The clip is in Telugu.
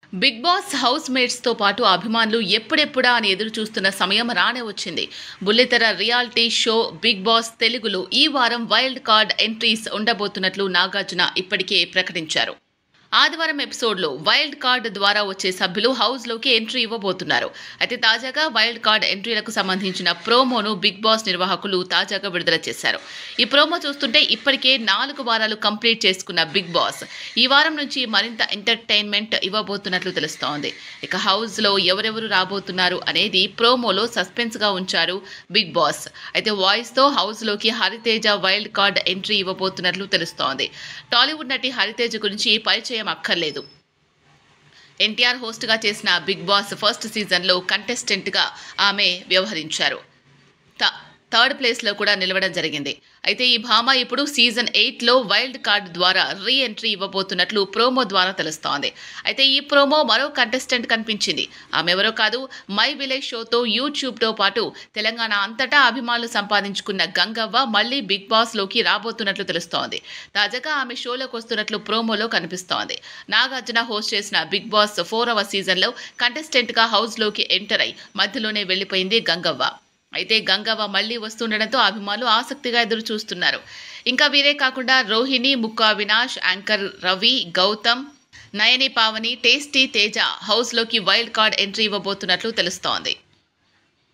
బిగ్ బాస్ హౌస్ మేట్స్ తో పాటు అభిమానులు ఎప్పుడెప్పుడా అని ఎదురు చూస్తున్న సమయం రానే వచ్చింది బుల్లితెర రియాలిటీ షో బిగ్ బాస్ తెలుగులో ఈ వారం వైల్డ్ కార్డ్ ఎంట్రీస్ ఉండబోతున్నట్లు నాగార్జున ఇప్పటికే ప్రకటించారు ఆదివారం ఎపిసోడ్లో వైల్డ్ కార్డ్ ద్వారా వచ్చే సభ్యులు హౌస్లోకి ఎంట్రీ ఇవ్వబోతున్నారు అయితే తాజాగా వైల్డ్ కార్డ్ ఎంట్రీలకు సంబంధించిన ప్రోమోను బిగ్ బాస్ నిర్వాహకులు తాజాగా విడుదల చేశారు ఈ ప్రోమో చూస్తుంటే ఇప్పటికే నాలుగు వారాలు కంప్లీట్ చేసుకున్న బిగ్ బాస్ ఈ వారం నుంచి మరింత ఎంటర్టైన్మెంట్ ఇవ్వబోతున్నట్లు తెలుస్తోంది ఇక హౌస్లో ఎవరెవరు రాబోతున్నారు అనేది ప్రోమోలో సస్పెన్స్గా ఉంచారు బిగ్ బాస్ అయితే వాయిస్తో హౌస్లోకి హరితేజ వైల్డ్ కార్డ్ ఎంట్రీ ఇవ్వబోతున్నట్లు తెలుస్తోంది టాలీవుడ్ నటి హరితేజ గురించి పరిచయం అక్కర్లేదు ఎన్టీఆర్ హోస్ట్గా చేసిన బిగ్ బాస్ ఫస్ట్ సీజన్లో కంటెస్టెంట్గా ఆమె వ్యవహరించారు త- థర్డ్ ప్లేస్లో కూడా నిలవడం జరిగింది అయితే ఈ భామ ఇప్పుడు సీజన్ ఎయిట్లో వైల్డ్ కార్డ్ ద్వారా రీ ఎంట్రీ ఇవ్వబోతున్నట్లు ప్రోమో ద్వారా తెలుస్తోంది అయితే ఈ ప్రోమో మరో కంటెస్టెంట్ కనిపించింది ఆమె ఎవరో కాదు మై విలేజ్ షోతో యూట్యూబ్తో పాటు తెలంగాణ అంతటా అభిమానులు సంపాదించుకున్న గంగవ్వ మళ్ళీ బిగ్ బాస్లోకి రాబోతున్నట్లు తెలుస్తోంది తాజాగా ఆమె షోలోకి వస్తున్నట్లు ప్రోమోలో కనిపిస్తోంది నాగార్జున హోస్ట్ చేసిన బిగ్ బాస్ ఫోర్ అవర్ సీజన్లో కంటెస్టెంట్గా హౌస్లోకి ఎంటర్ అయి మధ్యలోనే వెళ్లిపోయింది గంగవ్వ అయితే గంగవ్వ మళ్లీ వస్తుండడంతో అభిమానులు ఆసక్తిగా ఎదురు చూస్తున్నారు ఇంకా వీరే కాకుండా రోహిణి ముక్కా అవినాష్ యాంకర్ రవి గౌతమ్ నయని పావని టేస్టీ తేజ హౌస్లోకి వైల్డ్ కార్డ్ ఎంట్రీ ఇవ్వబోతున్నట్లు తెలుస్తోంది